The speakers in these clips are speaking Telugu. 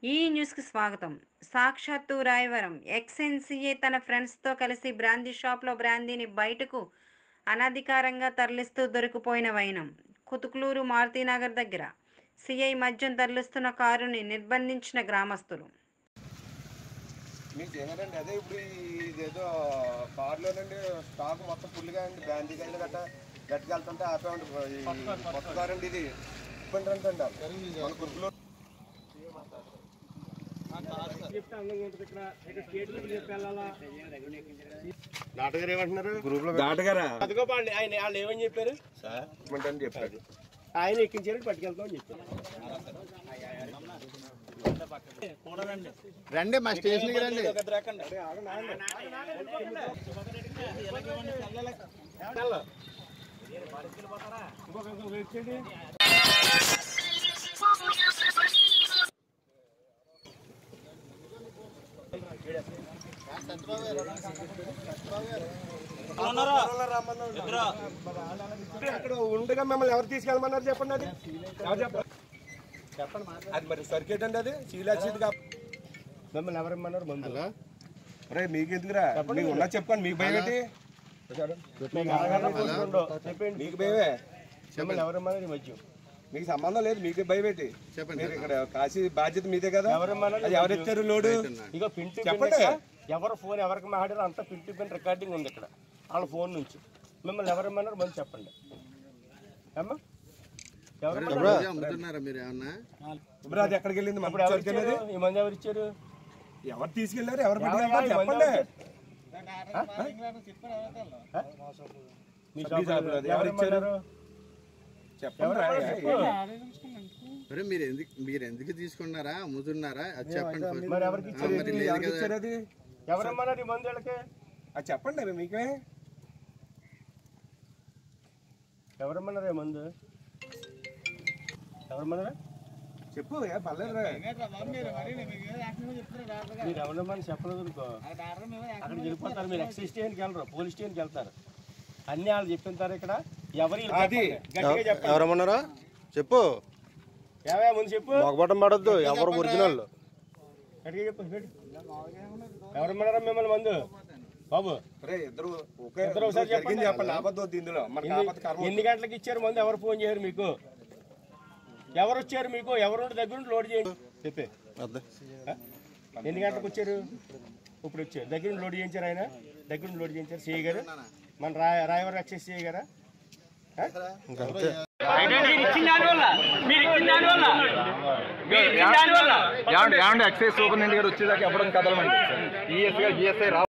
ఈ న్యూస్కి స్వాగతం సాక్షాత్తు రాయవరం ఎక్స్ఎన్సీఏ తన ఫ్రెండ్స్తో కలిసి బ్రాందీ షాప్లో బ్రాందీని బయటకు అనధికారంగా తరలిస్తూ దొరికిపోయిన వైనం కుతుకులూరు మారుతీనగర్ దగ్గర సిఐ మద్యం తరలిస్తున్న కారుని నిర్బంధించిన గ్రామస్తులు మీకు ఏమేనండి అదే ఇప్పుడు ఇదేదో కార్లోనండి స్టాక్ మొత్తం ఫుల్గా అండి బ్యాండీ కాయలు గట్ట గట్టిగా వెళ్తుంటే ఆపేమండి ఈ కొత్త కార్ అండి ఇది ఇబ్బంది అండి మన గురుకులో నాటగారు ఏమంటున్నారు గ్రూప్ లో నాటగారా అదిగో బాండి ఆయన వాళ్ళు ఏమని చెప్పారు సార్ అని చెప్పారు ఆయన ఎక్కించారు పట్టుకెళ్తామని చెప్పారు రండి మా స్టేషన్కి రండి అక్కడ ఉండగా మిమ్మల్ని ఎవరు తీసుకెళ్ళమన్నారు చెప్పండి అది ఎవరు చెప్పండి అది మరి సర్కిట్ అండి అది శీలాక్షిత్ కా మిమ్మల్ని ఎవరమ్మన్నారు మందు రే మీకు ఎందుకురా మీకు ఉన్నా చెప్పండి మీకు భయం ఏంటి మీకు అవగాహన ఉండవు. చెప్పండి మీకు భయమే మిమ్మల్ని ఎవరమ్మన్నారు ఈ మధ్య మీకు సంబంధం లేదు మీకు భయం ఏంటి చెప్పండి మీరు ఇక్కడ కాశీ బాధ్యత మీదే కదా ఎవరమ్మన్నారు అది ఎవరు ఇచ్చారు లోడు ఇగో పింటు చెప్పండి. ఎవరు ఫోన్ ఎవరికి మాట్లాడారో అంతా పింటు పిన్ రికార్డింగ్ ఉంది ఇక్కడ వాళ్ళ ఫోన్ నుంచి మిమ్మల్ని ఎవరమ్మన్నారు మంది చెప్పండి అమ్మా ఎవరు రోజు అమ్ముతున్నారా మీరు ఏమన్నా ఇప్పుడు అది ఎక్కడికి వెళ్ళింది ఇప్పుడు ఎవరు మన ఇచ్చారు ఈ మంది ఎవరు ఇచ్చారు ఎవరు తీసుకెళ్లారు ఎవరు ఎవరు పట్టుకెళ్తారు ఈ మంది చెప్పండి ఎవరు మీ మీ షాపులో షాపులో అది ఎవరు ఇచ్చారు? ఎవరమ్మన్నారు? చెప్పండి ఎవరమ్మన్నారు రా. చెప్పు. మరి మీరు ఎందుకు మీరు ఎందుకు తీసుకున్నారా అమ్ముతున్నారా అది చెప్పండి first. మరి ఎవరికి ఆ, ఇచ్చారు మరి ఎవరు లేదు కదా ఇచ్చారు అది ఎవరమ్మన్నారు ఈ మంది వీళ్ళకి అది చెప్పండి అవి మీకే ఎవరమ్మన్నారు ఈ మందు ఎవరమ్మన్నారు చెప్పు ఏ పర్లేదు రా. మీరు ఎవరమ్మని చెప్పలేదు అనుకో అక్కడికి వెళ్ళిపోతారు మీరు ఎక్సైజ్ స్టేషన్కి వెళ్ళరు పోలీస్ స్టేషన్కి వెళ్తారు అన్ని వాళ్ళు చెప్పింటారు ఇక్కడ ఎవరు వీళ్ళు అది. చెప్పండి. గట్టిగా చెప్పండి ఎవరమ్మన్నారా చెప్పు ఏవయ్యా ముందు చెప్పు మొగబట్టం పడద్దు ఎవరు ఒరిజినల్ గట్టిగా చెప్పు గట్టి. ఎవరమ్మన్నారా మిమ్మల్ని మందు బాబు రే ఇద్దరు ఒకే ఇద్దరు ఒకసారి జరిగింది చెప్పండి. చెప్పండి ఆపద్దు వద్దు ఇందులో మనకి ఎన్ని- ఆపద కర్మ ఎన్ని గంటలకు ఇచ్చారు మందు ఎవరు ఫోన్ చేయరు మీకు ఎవరు వచ్చారు మీకు ఎవరు ఉండి దగ్గర ఉండి లోడ్ చేయండి చెప్పే అదే ఎన్ని గంటలకు వచ్చారు ఇప్పుడు వచ్చారు దగ్గర నుండి లోడ్ చేయించారు ఆయన దగ్గర నుండి లోడ్ చేయించారు సిఐ గారు మన రాయ రాయవరం ఎక్సైజ్ సిఐ గారా ఆ? ఇంకా అంతే ఏమండి ఎక్సైజ్ సూపరింటెండెంట్ గారు వచ్చేదాకా ఎవడం కదలమండి ఈఎస్ గా ఈఎస్ఐ రా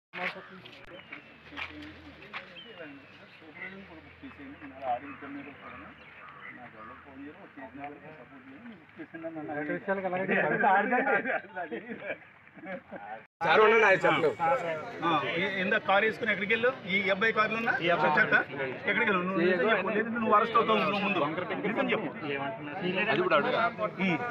సార్ ఉండండి ఆయన చెప్పండి ఇందా కార్ వేసుకుని ఎక్కడికి వెళ్ళు ఈ అబ్బాయి కార్లు ఉన్నా ఈ అబ్బాయి చెత్త ఎక్కడికి వెళ్ళు నువ్వు నిజం చెప్పు. లేదంటే నువ్వు అరెస్ట్ అవుతావు నువ్వు ముందు నిజం చెప్పు ఉమ్.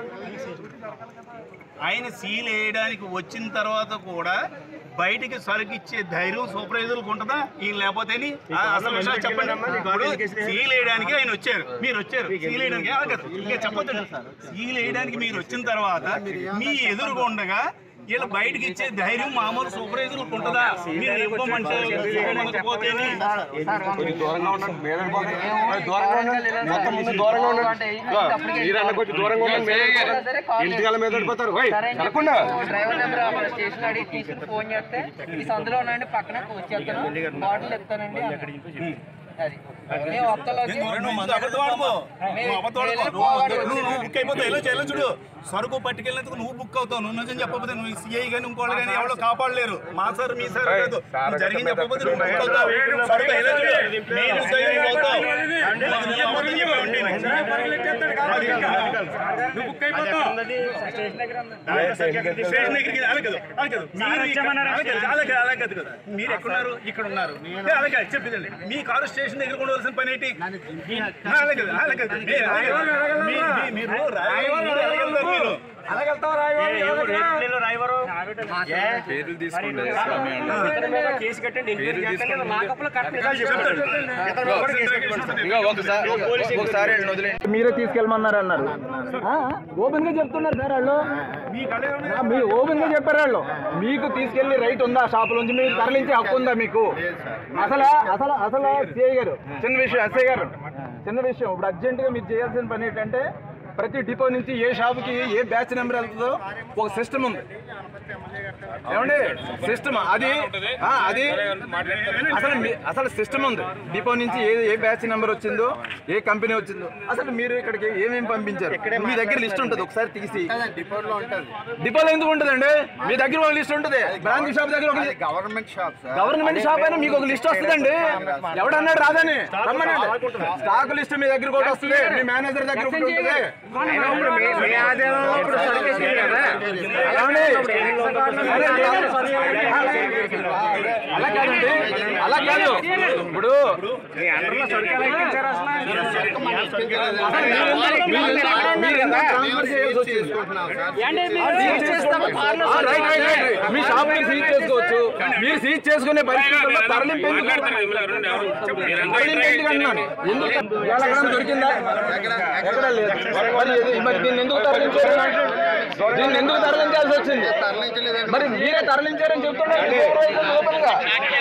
ఆయన సీల్ వేయడానికి వచ్చిన తర్వాత కూడా బయటికి సరుకు ఇచ్చే ధైర్యం సూపర్వైజర్లకు ఉంటుందా ఈయన లేకపోతే అసలు విషయాలు చెప్పండి ఇప్పుడు సీల్ వేయడానికి ఆయన వచ్చారు మీరు వచ్చారు సీల్ వేయడానికి ఆ, కాదు. ఇంకా చెప్పొద్దు సీల్ వేయడానికి మీరు వచ్చిన తర్వాత మీ ఎదురుగా ఉండగా వీళ్ళు బయటకి ఇచ్చే ధైర్యం మామూలు సూపర్వైజర్లకు ఉంటుందా మీరు ఇవ్వమంటే ఇవ్వమనకపోతేనే దూరంగా ఉండండి మీద దూరంగా ఉండండి మొత్తం ముందు దూరంగా ఉండండి మీరు అన్న కొంచెం దూరంగా ఉండండి మీద ఇంటికాల మీద పడిపోతారు ఓయ్ వెళ్ళకుండా డ్రైవర్ నెంబర్ మన స్టేషన్ అడిగి తీసుకుని ఫోన్ చేస్తే ఈ సందులో ఉన్నాయండి పక్కన వచ్చేస్తాను బాటిల్ ఎత్తానండి అది మేము ఒక్కలోకి నువ్వు అబద్ధం ఆడుకో. నువ్వు అబద్ధం ఆడుకో. నువ్వు- నువ్వు నువ్వు బుక్ అయిపోతావు ఎలా చేయాలో చూడు సరుకు పట్టుకెళ్ళినందుకు నువ్వు బుక్ అవుతావు నువ్వు నిజం చెప్పకపోతే నువ్వు సిఐ కానీ ఇంకోళ్ళు కానీ ఎవరో కాపాడలేరు మా సార్ మీ సార్ కాదు నువ్వు జరిగింది చెప్పకపోతే నువ్వు బుక్ అవుతావు సరుకు ఎలా చూడు మెయిన్ సైన్ అవుతావు అది నీ అబద్ధం చెప్పావండి. అది నువ్వు బుక్ అయిపోతావు స్టేషన్ దగ్గరికి అలా కాదు అలా కాదు మీరు ఇక్కడ- అలా కాదు, అలా కాదు, అలా కాదు కదా. మీరు ఎక్కడున్నారు ఇక్కడ ఉన్నారు ఏ, అలా కాదు చెప్పిందండి మీ కారు స్టేషన్ దగ్గర ఉండవలసిన పని ఏంటి ఆ, అలా కాదు, అలా కాదు. మీరు- అలా కాదు. మీ- మీ- మీరు రాయవరం మీరు వెళ్ళగలుగుతారు మీరు కేసు కట్టండి ఎంక్వైరీ చేస్తాను కదా, లాకప్లో కరెక్ట్ నిజాలు చెప్తాడు. ఇతను కూడా కేసు కట్టండి. ఒకసారి మీరే తీసుకెళ్ళమన్నారు అన్నారు ఓపెన్ గా చెప్తున్నారు సార్ వాళ్ళు ఆ, మీ ఓపెన్ గా చెప్పారు వాళ్ళు మీకు తీసుకెళ్లి రైట్ ఉందా షాప్ నుంచి మీరు తరలించే హక్కు ఉందా మీకు అసలు అసలు అసలు సిఐ గారు చిన్న విషయం ఎస్ఐ గారు చిన్న విషయం ఇప్పుడు అర్జెంట్ గా మీరు చేయాల్సిన పని ఏంటంటే ప్రతి డిపో నుంచి ఏ షాప్ కి ఏ బ్యాచ్ నెంబర్ వెళ్తుందో ఒక సిస్టమ్ ఉంది ఏమండి సిస్టమ్ అది ఆ, అది అసలు మీ- అసలు సిస్టమ్ ఉంది డిపో నుంచి ఏ ఏ బ్యాచ్ నెంబర్ వచ్చిందో ఏ కంపెనీ వచ్చిందో అసలు మీరు ఇక్కడికి ఏమేమి పంపించారు మీ దగ్గర లిస్ట్ ఉంటుంది ఒకసారి తీసి డిపోలో ఉంటుంది డిపోలో ఎందుకు ఉంటుందండి మీ దగ్గర ఒక లిస్ట్ ఉంటుంది బ్రాంచ్ షాప్ దగ్గర ఒక లి- government shop sir government shop అయినా మీకు ఒక లిస్ట్ వస్తుందండి ఎవడన్నాడు రాదని రమ్మనండి స్టాక్ లిస్ట్ మీ దగ్గర కూడా వస్తుంది మీ మేనేజర్ దగ్గర ఒకటి ఉంటుంది ఏమండి? అరే, అలా కాదండి అలా కాదు ఇప్పుడు మీరు ఎంత ట్రాన్స్ఫర్ చేయాల్సి వచ్చింది? చేసుకుంటున్నాం సార్ ఆ, రైట్, రైట్, రైట్, రైట్. మీ షాప్ ని సీజ్ చేసుకోవచ్చు మీరు సీజ్ చేసుకునే పరిస్థితుల్లో తరలింపు ఎందుకు? తరలింపు ఎందుకు అంటున్నాను ఎందుకు ఇవాళ ఎక్కడైనా దొరికిందా ఎక్కడ లేదు మరి ఇది- మరి దీన్ని ఎందుకు తరలించారు దీన్ని ఎందుకు తరలించాల్సి వచ్చింది మరి మీరే తరలించారని చెప్తున్నారు ఓపెన్ గా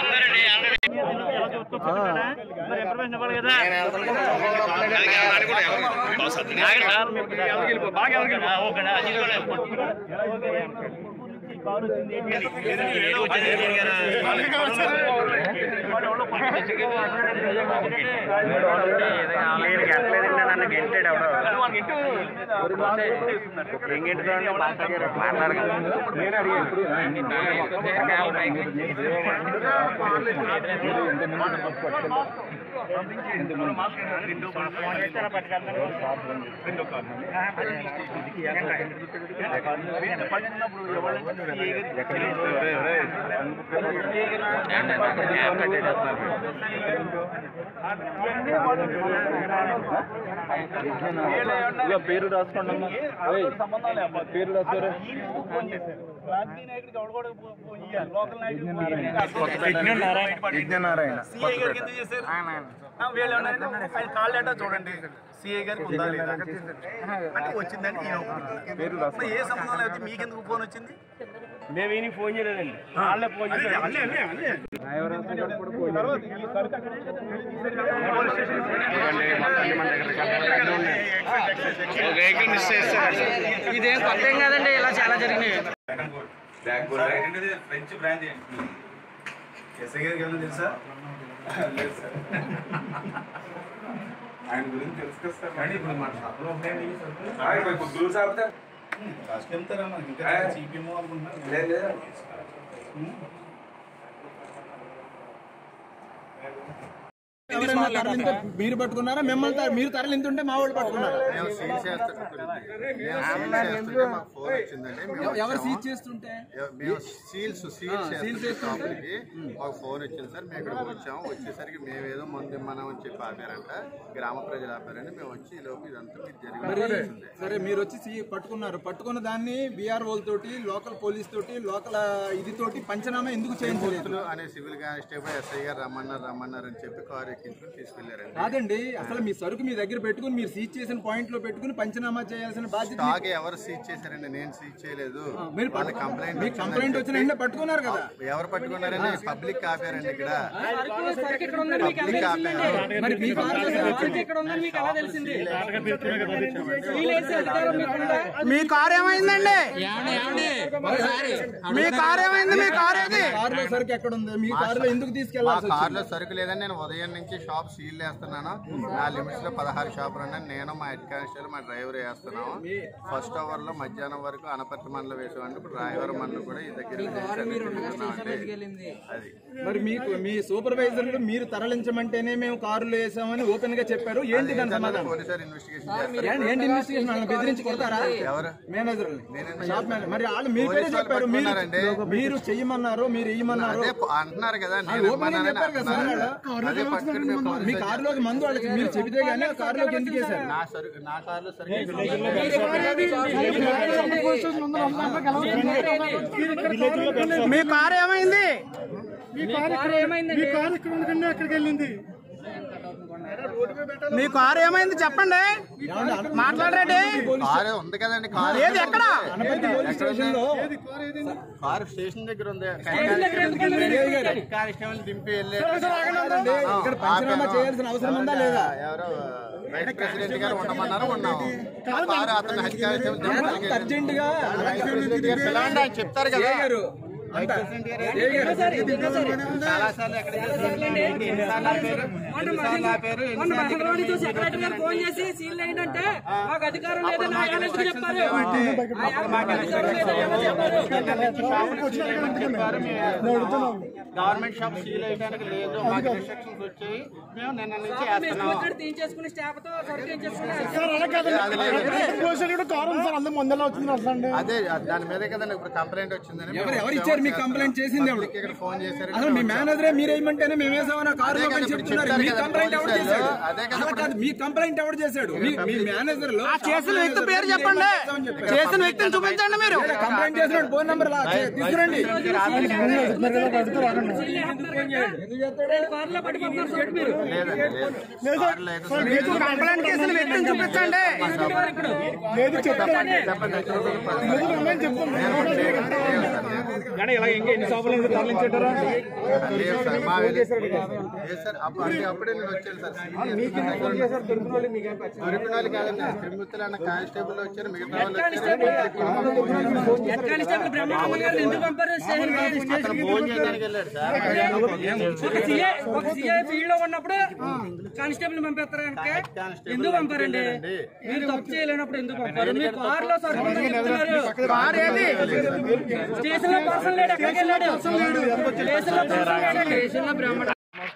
పేరు రాసుకోండి పేరు రాసుకోరు విజ్ఞానారాయణ సిఐ గారికి ఎందుకు చేశారు ఆ, వీళ్ళు ఏమన్నారంటే, ఆయన కాల్ లెటర్ చూడండి సిఐ గారికి ఉందా లేదా అంటే వచ్చిందని ఈయన ఒప్పుకున్నారు. మరి ఏ సంబంధం లేకపోతే మీకెందుకు ఫోన్ వచ్చింది మేము ఈయన ఫోన్ చేయలేదండి వాళ్ళే ఫోన్ చేశారు ఇదేం కొత్త ఏం కాదండి ఇలా చాలా జరిగినాయి ఫ్రెంచ్ బ్రాంచ్ ఎస్ఐ గారికి ఏమన్నా తెలుసా లేదు సార్ ఆయన గురించి తెలుసు కదా సార్ కానీ ఇప్పుడు మన షాప్లో ఉంటాయండి గుంటూరు షాప్ రాసుకెళ్తారా మనకి ఇంకా చీపేమో అనుకుంటున్నాను ఎవరైనా తరలింతే మీరు పట్టుకున్నారా మిమ్మల్ని త- మీరు తరలింతుంటే మా వాళ్ళు పట్టుకున్నారు మేము సీల్ చేస్తాం మేము సీల్ చేస్తుంటే మాకు ఫోన్ వచ్చిందండి మేము ఎవరు వచ్చాము. సీజ్ చేస్తుంటే ఎవ- మేము సీల్స్ సీల్ చేస్తుంటే షాపులకి మాకు ఫోన్ వచ్చింది సార్ మేము ఇక్కడికి వచ్చాము వచ్చేసరికి మేము ఏదో మంది మనం అని చెప్పి ఆపారంట గ్రామ ప్రజలు ఆపారని మేము వచ్చి ఈ లోపు ఇదంతా మీకు మరి జరిగింది సరే మీరు వచ్చి సీ- పట్టుకున్నారు పట్టుకున్న దాన్ని బీఆర్ఓ తోటి లోకల్ పోలీస్ తోటి లోకల్ ఆ, ఇది తోటి పంచనామా ఎందుకు చేయించలేదు పోలీసులు అనే సివిల్ కానిస్టేబుల్ ఎస్ఐ గారు రమ్మన్నారు రమ్మన్నారు అని చెప్పి కారు ఎక్కించుకుని తీసుకెళ్లారండి కాదండి అసలు మీ సరుకు మీ దగ్గర పెట్టుకుని మీరు సీజ్ చేసిన పాయింట్ లో పెట్టుకుని పంచనామా చేయాల్సిన బాధ్యత మీకు- స్టాక్ ఎవరు సీజ్ చేశారండి నేను సీజ్ చేయలేదు మీరు వాళ్ళ పట్టు- కంప్లైంట్ మీకు కంప్లైంట్ వచ్చిన వెంటనే పట్టుకున్నారు కదా ఎవరు పట్టుకున్నారండి పబ్లిక్ ఆపారండి ఇక్కడ సరుకు ఇక్కడ ఉందని మీకు ఎలా పబ్లిక్ తెలిసిందండి? ఆపారు మరి మీ కార్లో సరుకు ఇక్కడ ఉందని మీకు ఎలా తెలిసింది సీల్ వేసే అధికారం మీకుందా? మీ కార్ ఏమైందండి మీ కార్ ఏమైంది మీ కార్ ఏది కారులో సరుకు ఎక్కడ ఉంది మీ కారులో ఎందుకు మా తీసుకెళ్లాల్సి వచ్చింది కార్లో సరుకు లేదని నేను ఉదయం నుంచి షాప్ సీల్ వేస్తున్నాను నా లిమిట్స్ లో పదహారు షాపులు ఉన్నాయి నేను మా హెడ్ కానిస్టేబుల్ మా డ్రైవర్ వేస్తున్నాము ఫస్ట్ అవర్ లో మధ్యాహ్నం వరకు అనపర్తి మండలం వేసామండి ఇప్పుడు డ్రైవర్ మండలం కూడా ఈ దగ్గర తిరుగుతున్నామండి. అది మరి మీకు మీ సూపర్వైజర్లు మీరు తరలించమంటేనే మేము కారులో వేసామని ఓపెన్ గా చెప్పారు ఏంటి దాని సమాధానం పోలీసారు ఇన్వెస్టిగేషన్ చేస్తారు ఏంటి- ఏంటి ఇన్వెస్టిగేషన్ వాళ్ళని బెదిరించి కొడతారా ఎవరు మేనేజర్ షాప్ మేనేజర్ మరి వాళ్ళు మీరు పేరే పోలీసు వాళ్ళు చెప్పారు మీరు పట్టుకున్నారండి. మీరు చెయ్యమన్నారు మీరు వేయమన్నారు అదే ప- అంటున్నారు కదా అది ఓపెన్ గా చెప్పారు కదా సార్ వాళ్ళు. అదే పట్టు- మీ కారులోకి మందు వాళ్ళకి మీరు చెబితే గానీ ఆ కారులోకి ఎందుకు వేశారు నా సరుకు నా కార్లో సరుకు మీ కారు ఏమైంది మీ కారు ఏమైంది చెప్పండి మాట్లాడరేటి కారు ఉంది కదండి కారు ఏది ఎక్కడ ఎక్కడ ఉంది? కారు స్టేషన్ దగ్గర ఉంది కానిస్టేబుల్ దింపి వెళ్ళి ఇక్కడ పంచనామా చేయాల్సిన అవసరం ఉందా లేదా ఎవరో వైస్ ప్రెసిడెంట్ గారు ఉండమన్నారు ఉన్నాము కారు అతను హెడ్ కానిస్టేబుల్ దింపడానికి అర్జెంట్ గా పిలవండి ఆయన చెప్తారు కదా వైస్ ప్రెసిడెంట్ గారు చాలా సార్లు ఎక్కడ ఎన్నిసార్లు ఆపారు ఎన్నిసార్లు ఆపారు ఎన్నిసార్లు సెక్రటరీ గారు ఫోన్ చేసి సీల్ ఏంటంటే మాకు అధికారం లేదని ఆయన ఎందుకు చెప్పారు మాకు అధికారం లేదని ఎవరు చెప్పారు గవర్నమెంట్ షాప్ సీల్ వేయడానికి లేదు మాకు రిస్ట్రిక్షన్స్ వచ్చాయి మేము నిన్న నుంచి వేస్తున్నాం ఇక్కడ తీయించేసుకుని స్టాఫ్ తో సరుకు తీయించేసుకుని అది లేదు. అదే దాని మీదే కదండి ఇప్పుడు కంప్లైంట్ వచ్చిందని ఎవరు ఎవరు ఇచ్చారు మీకు కంప్లైంట్ చేసింది ఎవరు ఇక్కడ ఫోన్ చేశారు అసలు మీ మేనేజరే మీరేయమంటేనే మేము వేసామని కారు అదే కదా అని ఇప్పుడు చెప్తున్నారు చెప్తారు మీ కదా కంప్లైంట్ ఎవరు పోలీసులు. చేశాడు అదే కదా అలా ఇప్పుడు- కాదు మీ కంప్లైంట్ ఎవరు చేశాడు మీ మీ మేనేజర్ లో ఆ చేసిన వ్యక్తి పేరు చెప్పండి చేసిన వ్యక్తిని చూపించండి మీరు కంప్లైంట్ చేసిన ఫోన్ నెంబర్ తీసుకురండి కార్లో పడిపోతున్నారు సార్ మీరు లేదండి లేదు కారు లేదు కంప్లైంట్ చేసిన వ్యక్తిని చూపించండి చెప్పండి చెప్పండి లేదు సార్ మా వెళ్ళి- లేదు సార్ అప్పుడు అంటే అప్పుడే నేను వచ్చాను సార్ దొరికిన వాళ్ళు కాదండి తిరుమతులు అన్న కానిస్టేబుల్ వచ్చారు మిగతా వాళ్ళు వచ్చారు హెడ్ కానిస్టేబుల్ బ్రహ్మానంద గారిని ఎందుకు పంపారు స్టేషన్ కి? అతను భోజనం చేయడానికి వెళ్ళాడు సార్ ఒక సీఏ ఒక సీఏ ఫీల్డ్ లో ఉన్నప్పుడు కానిస్టేబుల్ పంపిస్తారు కనుక ఎందుకు పంపారండి మీరు తప్పు చేయలేనప్పుడు ఎందుకు పంపారు మీ కార్ లో సరుకు ఉందని చెప్తున్నారు. కారు ఏది స్టేషన్ లో పర్సన్ లేడు ఎక్కడికి వెళ్ళాడు స్టేషన్ లో పర్సన్ లేడండి స్టేషన్ లో బ్రహ్మ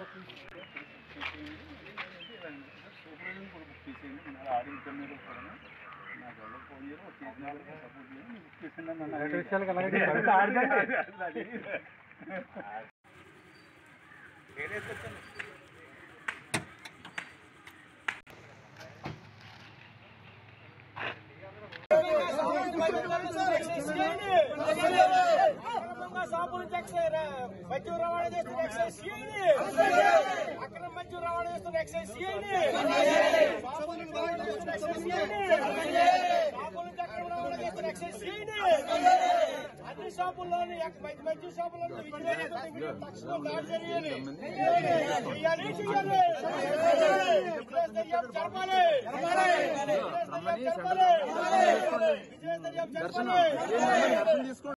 అన్ని షాపుల్లోని మంచి షాపుల్లో తక్షణం దాడి చేయాలి చేయాలి చేయాలి విజయదర్యం జరపాలి విజయదర్యం జరపాలి విజయదర్యం జరపాలి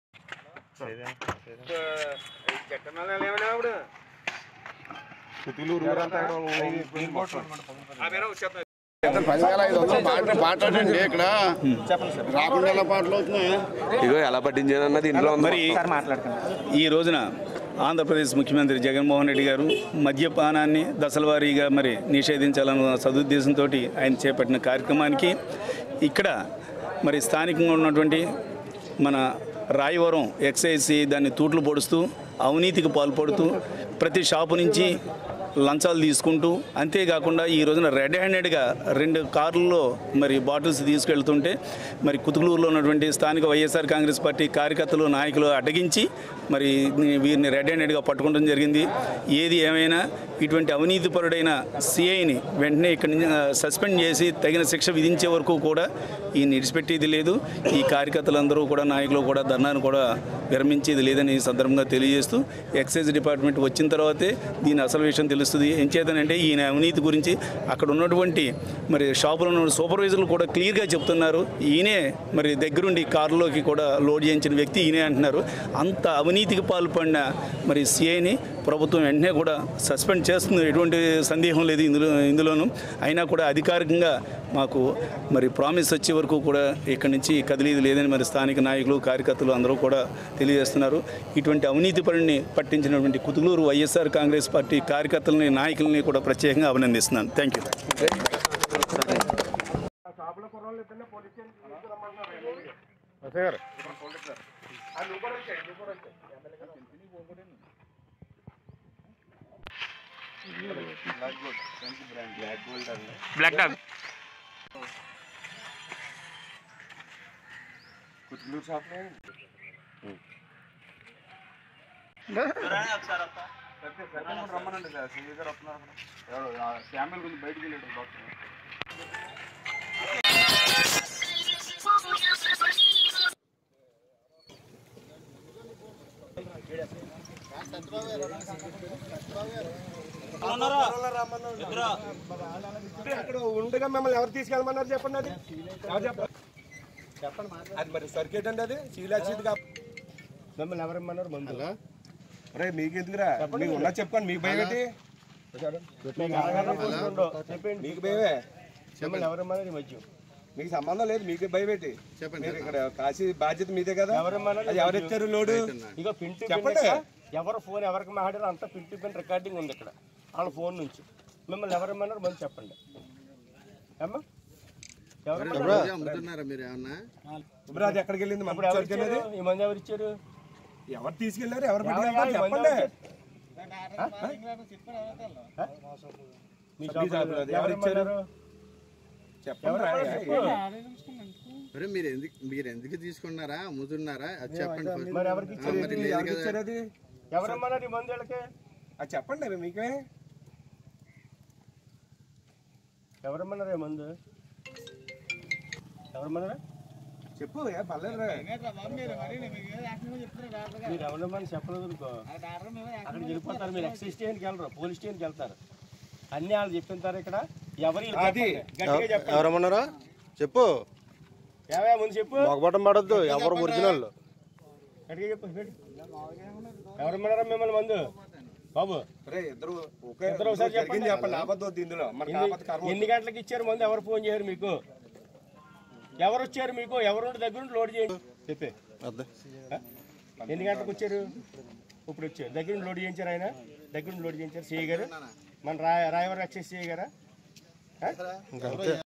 పదివేల ఐదు వందలు పాట పాటండి ఇక్కడ రాకుండా ఎలా పాటలు అవుతున్నాయి ఇగో ఎలా పట్టించాను అన్నది ఇంట్లో ఉంది మరి ఈ రోజున ఆంధ్రప్రదేశ్ ముఖ్యమంత్రి జగన్మోహన్ రెడ్డి గారు మద్యపానాన్ని దశలవారీగా మరి నిషేధించాలన్న సదుద్దేశంతో ఆయన చేపట్టిన కార్యక్రమానికి ఇక్కడ మరి స్థానికంగా ఉన్నటువంటి మన రాయవరం ఎక్సైజ్ దాన్ని తూట్లు పొడుస్తూ అవినీతికి పాల్పడుతూ ప్రతి షాపు నుంచి లంచాలు తీసుకుంటూ అంతేకాకుండా ఈ రోజున రెడ్ హ్యాండెడ్గా రెండు కార్లలో మరి బాటిల్స్ తీసుకెళ్తుంటే మరి కుతుకులూరులో ఉన్నటువంటి స్థానిక వైఎస్ఆర్ కాంగ్రెస్ పార్టీ కార్యకర్తలు నాయకులు అడ్డగించి మరి వీరిని రెడ్ హ్యాండెడ్గా పట్టుకోవడం జరిగింది ఏది ఏమైనా ఇటువంటి అవినీతిపరుడైన సిఐని వెంటనే ఇక్కడి నుంచి సస్పెండ్ చేసి తగిన శిక్ష విధించే వరకు కూడా ఈ నిడిచిపెట్టేది లేదు ఈ కార్యకర్తలందరూ కూడా నాయకులు కూడా ధర్నాను కూడా విరమించేది లేదని ఈ సందర్భంగా తెలియజేస్తూ ఎక్సైజ్ డిపార్ట్మెంట్ వచ్చిన తర్వాతే దీని అసలు విషయం తెలుస్తుంది ఏం చేతనంటే ఈయన అవినీతి గురించి అక్కడ ఉన్నటువంటి మరి షాపులో ఉన్న సూపర్వైజర్లు కూడా క్లియర్గా చెప్తున్నారు ఈయనే మరి దగ్గరుండి కారులోకి కూడా లోడ్ చేయించిన వ్యక్తి ఈయనే అంటున్నారు అంత అవినీతికి పాల్పడిన మరి సిఐని ప్రభుత్వం వెంటనే కూడా సస్పెండ్ చేస్తుంది ఎటువంటి సందేహం లేదు ఇందులో ఇందులోనూ అయినా కూడా అధికారికంగా మాకు మరి ప్రామిస్ వచ్చే వరకు కూడా ఇక్కడి నుంచి కదిలేదు లేదని మరి స్థానిక నాయకులు కార్యకర్తలు అందరూ కూడా తెలియజేస్తున్నారు ఇటువంటి అవినీతి పనిని పట్టించినటువంటి కుతులూరు వైఎస్ఆర్ కాంగ్రెస్ పార్టీ కార్యకర్తలని నాయకులని కూడా ప్రత్యేకంగా అభినందిస్తున్నాను thank you black dog Kuthukuluru షాప్లో రమ్మనండి సింగిల్ గారు వస్తున్నారు శాంపిల్ కొంచెం బయటికి వెళ్ళాడు డాక్టర్ అక్కడ ఉండగా మిమ్మల్ని ఎవరు తీసుకెళ్ళమన్నారు చెప్పండి అది ఎవరు చెప్పండి చెప్పండి అది మరి సర్కిట్ అండి అది శీలాచిత్ కా మిమ్మల్ని ఎవరమ్మన్నారు మందు రే మీకు ఎందుకురా మీకు ఉన్నా చెప్పుకోండి మీకు భయం ఏంటి మీకు అవగాహన పోస్ట్ ఉండవు. చెప్పండి మీకు భయమే మిమ్మల్ని ఎవరమ్మన్నారు ఈ మధ్య మీకు సంబంధం లేదు మీకు భయం ఏంటి చెప్పండి. మీరు ఇక్కడ కాశీ బాధ్యత మీదే కదా ఎవరమ్మన్నారు అది ఎవరు ఇచ్చారు లోడు ఇగో పింటు చెప్పండి ఎవరు ఫోన్ ఎవరికి మాట్లాడారో అంతా పింటు పిన్ రికార్డింగ్ ఉంది ఇక్కడ వాళ్ళ ఫోన్ నుంచి మిమ్మల్ని ఎవరమ్మన్నారు ముందు చెప్పండి అమ్మా ఎవరు అమ్ముతున్నారా మీరు ఏమన్నా ఇప్పుడు అది ఎక్కడికి వెళ్ళింది ఇప్పుడు ఎవరు మంచి వెళ్ళేది ఇచ్చారు? ఈ మంది ఎవరు ఇచ్చారు ఎవరు తీసుకెళ్లారు ఎవరు ఎవరు పట్టుకెళ్తారు ఈ మంది చెప్పండి ఎవరు మీ మీ షాపులో షాపులో అది ఎవరు ఇచ్చారు? ఎవరమ్మన్నారు? చెప్పండి ఎవరమ్మన్నారు? రా. చెప్పు. మరి మీరు ఎందుకు మీరు ఎందుకు తీసుకున్నారా అమ్ముతున్నారా అది చెప్పండి first. మరి ఎవరికి ఆ, ఇచ్చారు? మరి లేదు ఎవరికి కదా. ఇచ్చారు అది ఎవరమ్మన్నారు ఈ మంది వీళ్ళకి అది చెప్పండి అవి మీకే ఎవరమ్మన్నారు ఈ మందు ఎవరమ్మన్నారు చెప్పు ఏ పర్లేదు రా. మీరు ఎవరమ్మని చెప్పలేదు అనుకో అక్కడికి వెళ్ళిపోతారు మీరు ఎక్సైజ్ స్టేషన్కి వెళ్ళరు పోలీస్ స్టేషన్కి వెళ్తారు అన్ని వాళ్ళు చెప్పింటారు ఇక్కడ ఎవరు వీళ్ళు అది. చెప్పండి. గట్టిగా చెప్పండి ఎవరమ్మన్నారా చెప్పు ఏవయ్యా ముందు చెప్పు మొగబట్టం పడద్దు ఎవరు ఒరిజినల్ గట్టిగా చెప్పు గట్టి. ఎవరమ్మన్నారా మిమ్మల్ని మందు బాబు రే ఇద్దరు ఒకే ఇద్దరు ఒకసారి జరిగింది చెప్పండి. చెప్పండి ఆపద్దు వద్దు ఇందులో మనకి ఎన్ని- ఆపద కర్మ ఎన్ని గంటలకు ఇచ్చారు మందు ఎవరు ఫోన్ చేయరు మీకు ఎవరు వచ్చారు మీకు ఎవరు ఉండి దగ్గర ఉండి లోడ్ చేయండి చెప్పే అదే ఎన్ని గంటలకు వచ్చారు ఇప్పుడు వచ్చారు దగ్గర ఉండి లోడ్ చేయించారు ఆయన దగ్గర ఉండి లోడ్ చేయించారు సిఐ గారు మన రాయ రాయవరం ఎక్సైజ్ సిఐ గారా ఇంకా అంతే